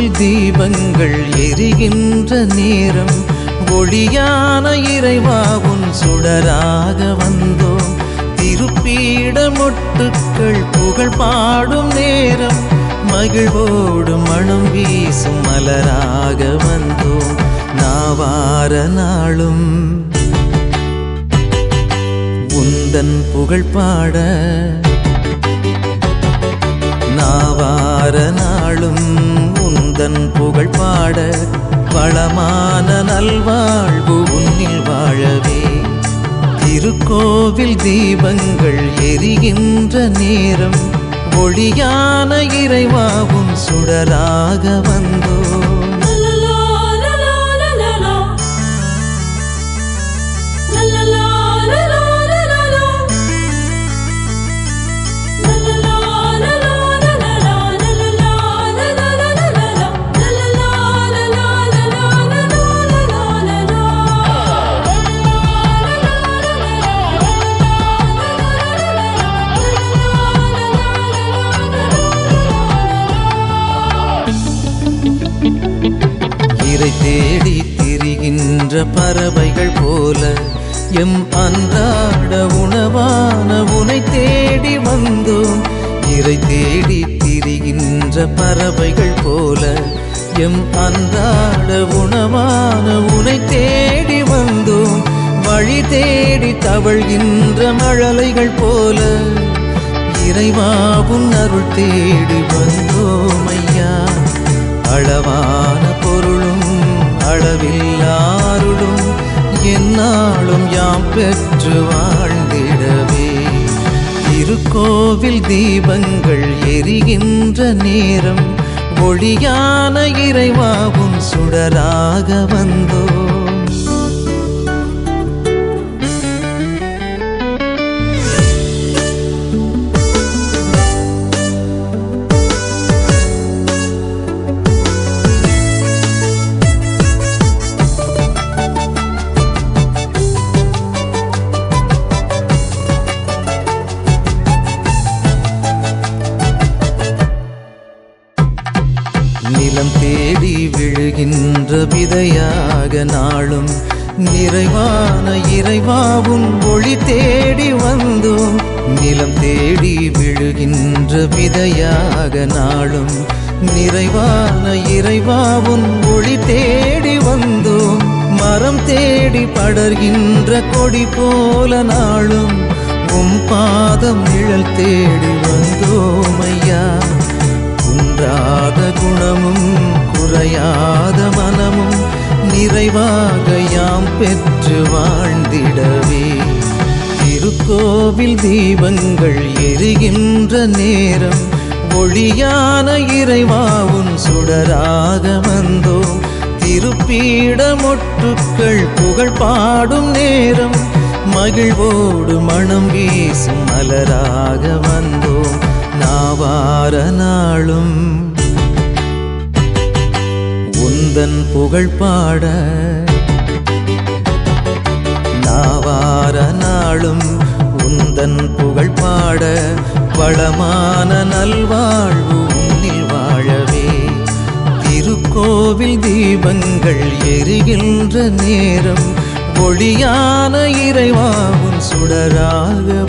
திருக்கோவில் தீபங்கள் எரிகின்ற நேரம் ஒளியான இறைவாவும் சுடராக வந்தோம் திருப்பீட மொட்டுக்கள் புகழ் பாடும் நேரம் மகிழ்வோடு மனம் வீசும் மலராக வந்தோம் நாவார நாளும் உந்தன் புகழ் பாட நாவார நாளும் உந்தன் புகழ் பாட வளமான நல்வாழ்வு உன்னில் வாழவே திருக்கோவில் தீபங்கள் எரிகின்ற நேரம் ஒளியான இறைவாவும் சுடராக வந்தோம் இறை தேடி திரிகின்ற பறவைகள் போல எம் அன்றாட உணவான உனை தேடி வந்தோம் இறை தேடி திரிகின்ற பறவைகள் போல எம் அன்றாட உணவான உனை தேடி வந்தோம் வழி தேடி தவழ்கின்ற மழலைகள் போல இறைவாவும் அருள் தேடி வந்தோம் ஐயா அளவான பொருளும் அளவில்லாருளும் என்னாலும் யாம் பெற்று வாழ்ந்திடவே திருக்கோவில் தீபங்கள் எரிகின்ற நேரம் ஒளியான இறைவாவும் சுடராக வந்தோம் நிலம் தேடி விழுகின்ற விதையாக நாளும் நிறைவான இறைவாவும் ஒளி தேடி வந்தோம் நிலம் தேடி விழுகின்ற விதையாக நாளும் நிறைவான இறைவாவும் ஒளி தேடி வந்தோம் மரம் தேடி படர்கின்ற கொடி போல நாளும் உம் பாதம் நிழல் தேடி வந்தோம் ஐயா குன்றாத குணமும் குறையாத மனமும் நிறைவாக யாம் பெற்று வாழ்ந்திடவே திருக்கோவில் தீபங்கள் எரிகின்ற நேரம் ஒளியான இறைவாவும் சுடராக வந்தோம் திருப்பீட மொட்டுக்கள் புகழ் பாடும் நேரம் மகிழ்வோடு மனம் வீசும் மலராக வந்தோம் நாவார நாளும் உந்தன் புகழ் பாட நாவார நாளும் உந்தன் புகழ் பாட வளமான நல்வாழ்வு உன்னில் வாழவே திருக்கோவில் தீபங்கள் எரிகின்ற நேரம் ஒளியான இறைவாவும் சுடராக